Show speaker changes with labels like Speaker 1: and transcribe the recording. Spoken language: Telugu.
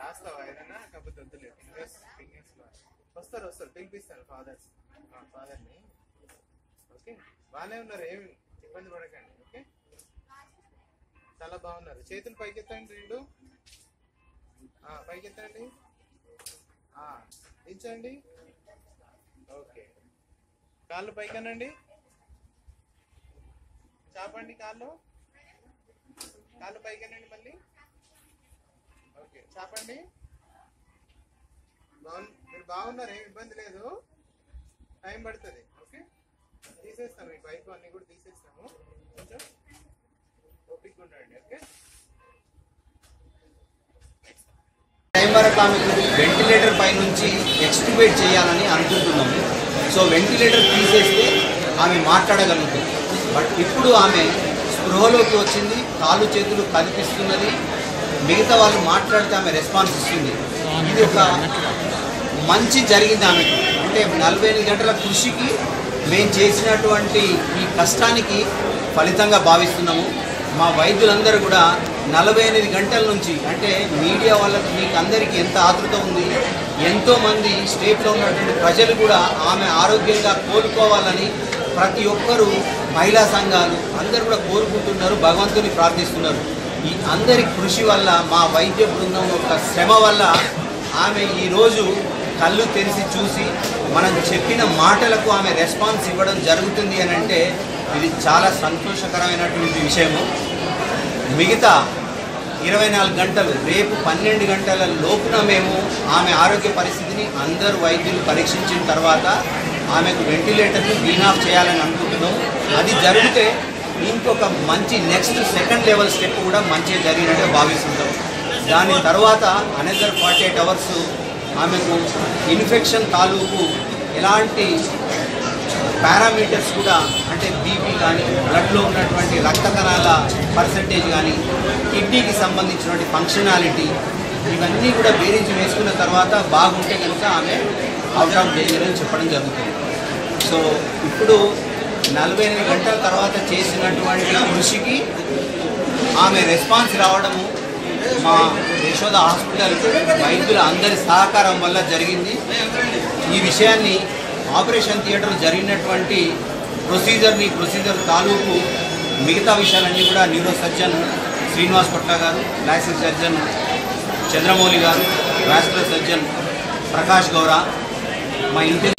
Speaker 1: రాస్తావా ఏదైనా కాకపోతే వద్దులే ఫింగర్స్ ఫింగర్స్ వస్తారు వస్తారు పిలిపిస్తాను ఫాదర్స్ ఫాదర్ని ఓకే బాగానే ఉన్నారు ఏమి ఇబ్బంది పడకండి ఓకే చాలా బాగున్నారు చేతులు పైకెత్తండి రెండు ఆ, పైకెత్తండి ఆ, దించండి ఓకే కాళ్ళు పైకనండి చాపండి కాళ్ళు కాళ్ళు పైకనండి మళ్ళీ ఓకే చాపండి బాగు మీరు బాగున్నారు ఏం ఇబ్బంది లేదు టైం పడుతుంది ఓకే తీసేస్తాము ఈ పైపు అన్ని కూడా తీసేస్తాము కొంచెం ఓపిక ఉండండి ఓకే
Speaker 2: టైం వరకు ఆమెకు వెంటిలేటర్ పై నుంచి ఎక్స్టివేట్ చేయాలని అనుకుంటున్నాము సో వెంటిలేటర్ తీసేస్తే ఆమె మాట్లాడగలుగుతుంది బట్ ఇప్పుడు ఆమె స్పృహలోకి వచ్చింది కాళ్ళు చేతులు కనిపిస్తున్నది మిగతా వాళ్ళు మాట్లాడితే ఆమె రెస్పాన్స్ ఇస్తుంది ఇది ఒక మంచి జరిగింది ఆమెకు అంటే నలభై ఎనిమిది గంటల కృషికి మేము చేసినటువంటి ఈ కష్టానికి ఫలితంగా భావిస్తున్నాము మా వైద్యులందరూ కూడా నలభై ఎనిమిది గంటల నుంచి అంటే మీడియా వాళ్ళకి మీకు అందరికీ ఎంత ఆతృత ఉంది ఎంతో మంది స్టేట్లో ఉన్నటువంటి ప్రజలు కూడా ఆమె ఆరోగ్యంగా కోలుకోవాలని ప్రతి ఒక్కరూ మహిళా సంఘాలు అందరూ కూడా కోరుకుంటున్నారు భగవంతుని ప్రార్థిస్తున్నారు ఈ అందరి కృషి వల్ల మా వైద్య బృందం యొక్క శ్రమ వల్ల ఆమె ఈరోజు కళ్ళు తెరిచి చూసి మనం చెప్పిన మాటలకు ఆమె రెస్పాన్స్ ఇవ్వడం జరుగుతుంది అని అంటే ఇది చాలా సంతోషకరమైనటువంటి విషయము మిగతా ఇరవై నాలుగు గంటలు రేపు పన్నెండు గంటల లోపున మేము ఆమె ఆరోగ్య పరిస్థితిని అందరు వైద్యులు పరీక్షించిన తర్వాత ఆమెకు వెంటిలేటర్ని క్లీన్ ఆఫ్ చేయాలని అనుకుంటున్నాం అది జరిగితే ఇంకొక మంచి నెక్స్ట్ సెకండ్ లెవెల్ స్టెప్ కూడా మంచిగా జరిగినట్టు భావిస్తుంటాం దాని తర్వాత అనదర్ ఫార్టీ ఎయిట్ అవర్స్ ఆమెకు ఇన్ఫెక్షన్ తాలూకు ఎలాంటి పారామీటర్స్ కూడా అంటే బీపీ కానీ బ్లడ్లో ఉన్నటువంటి రక్త కణాల పర్సంటేజ్ కానీ కిడ్నీకి సంబంధించినటువంటి ఫంక్షనాలిటీ ఇవన్నీ కూడా బేరీజ్ వేసుకున్న తర్వాత బాగుంటే కనుక ఆమె అవుట్ ఆఫ్ డేంజర్ అని చెప్పడం జరుగుతుంది సో ఇప్పుడు నలభై ఎనిమిది గంటల తర్వాత చేసినటువంటి కృషికి ఆమె రెస్పాన్స్ రావడము మా యశోద హాస్పిటల్ వైద్యుల అందరి సహకారం వల్ల జరిగింది ఈ విషయాన్ని ఆపరేషన్ థియేటర్ జరిగినటువంటి ప్రొసీజర్ని ప్రొసీజర్ తాలూకు మిగతా విషయాలన్నీ కూడా న్యూరో సర్జన్ శ్రీనివాస్ కొట్ట గారు ప్లాస్టిక్ సర్జన్ చంద్రమౌళి గారు వాస్కులర్ సర్జన్ ప్రకాష్ గౌర మా ఇంటి